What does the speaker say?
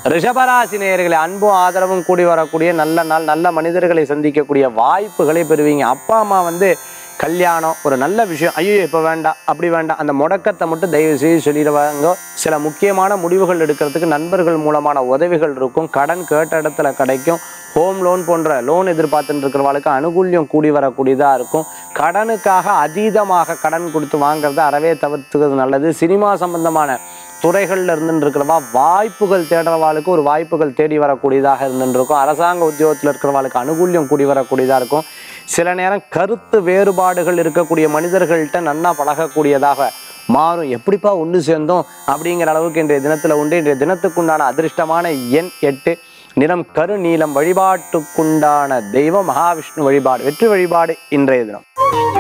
ரிஷபராசி நேயர்களே அன்பும் ஆதரவும் கூடி வரக்கூடிய நல்ல நாள் நல்ல மனிதர்களை சந்திக்கக்கூடிய வாய்ப்புகளை பெறுவீங்க அப்பா அம்மா வந்து கல்யாணம் ஒரு நல்ல விஷயம் ஐயோ இப்போ வேண்டாம் அப்படி வேண்டாம் அந்த முடக்கத்தை மட்டும் தயவு செய்து சொல்லிடுவாங்க சில முக்கியமான முடிவுகள் எடுக்கிறதுக்கு நண்பர்கள் மூலமான உதவிகள் இருக்கும் கடன் கேட்ட இடத்துல கிடைக்கும் ஹோம் லோன் போன்ற லோன் எதிர்பார்த்துட்டு இருக்கிறவங்களுக்கு அனுகூல்யம் கூடி வரக்கூடியதாக இருக்கும் கடனுக்காக அதீதமாக கடன் கொடுத்து வாங்குறத அறவே தவிர்த்துக்கிறது நல்லது சினிமா சம்பந்தமான துறைகளில் இருந்துட்டு இருக்கிறவா வாய்ப்புகள் தேடுறவாளுக்கு ஒரு வாய்ப்புகள் தேடி வரக்கூடியதாக இருந்துட்டு இருக்கும் அரசாங்க உத்தியோகத்தில் இருக்கிறவாளுக்கு அனுகூல்யம் கூடி வரக்கூடியதாக இருக்கும் சில நேரம் கருத்து வேறுபாடுகள் இருக்கக்கூடிய மனிதர்கள்ட்ட நன்னா பழகக்கூடியதாக மாறும் எப்படிப்பா ஒன்று சேர்ந்தோம் அப்படிங்கிற அளவுக்கு இன்றைய தினத்தில் உண்டு இன்றைய தினத்துக்குண்டான அதிர்ஷ்டமான எண் எட்டு நிறம் கரு நீலம் வழிபாட்டுக்குண்டான தெய்வம் மகாவிஷ்ணு வழிபாடு வெற்றி வழிபாடு இன்றைய தினம்